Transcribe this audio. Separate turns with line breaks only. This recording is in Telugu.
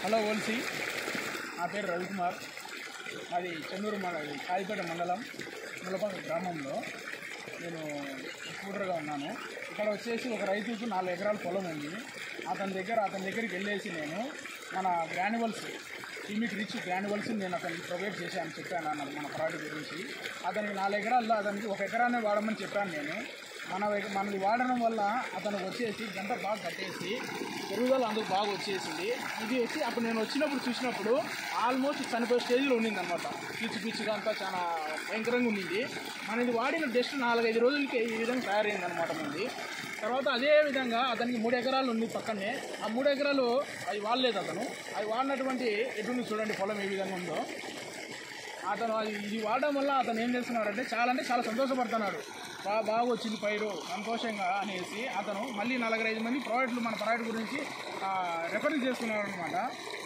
హలో ఓల్సీ నా పేరు రవికుమార్ మాది చెన్నూరు మన కాయిపేట మండలం ములపాక గ్రామంలో నేను స్కూటర్గా ఉన్నాను ఇక్కడ వచ్చేసి ఒక రైతుకు నాలుగు ఎకరాల పొలం ఉంది అతని దగ్గర అతని దగ్గరికి వెళ్ళేసి నేను మన గ్రాన్యువల్స్ లిమిట్ రిచ్ గ్రాన్యువల్స్ నేను అతనికి ప్రొవైడ్ చేశాను చెప్పాను అన్న మన ప్రోడక్ట్ గురించి అతనికి నాలుగు ఎకరాల్లో అతనికి ఒక ఎకరాన్ని వాడమని చెప్పాను నేను మన వె- మనది వాడడం వల్ల అతను వచ్చేసి గంట బాగా కట్టేసి పెరుగుదల అందుకు బాగా వచ్చేసింది ఇది వచ్చి అప్పుడు నేను వచ్చినప్పుడు చూసినప్పుడు ఆల్మోస్ట్ చనిపోయే స్టేజ్లో ఉండింది అనమాట పిచ్చి పిచ్చిగా అంతా చాలా భయంకరంగా ఉండింది మన ఇది వాడిన జస్ట్ నాలుగైదు రోజులకి ఈ విధంగా తయారైంది అనమాట మనది తర్వాత అదే విధంగా అతనికి మూడు ఎకరాలు ఉంది పక్కనే ఆ మూడు ఎకరాలు అవి వాడలేదు అతను అవి వాడినటువంటి ఎటువంటి చూడండి పొలం ఏ విధంగా ఉందో అతను అది ఇది వాడడం వల్ల అతను ఏం చేస్తున్నాడంటే చాలా అంటే చాలా సంతోషపడుతున్నాడు బాగా బాగా వచ్చింది పైరు సంతోషంగా అనేసి అతను మళ్ళీ నలభై ఐదు మంది ప్రాడక్ట్లు మన ప్రాడక్ట్ గురించి రెఫరెన్స్ చేస్తున్నాడు అనమాట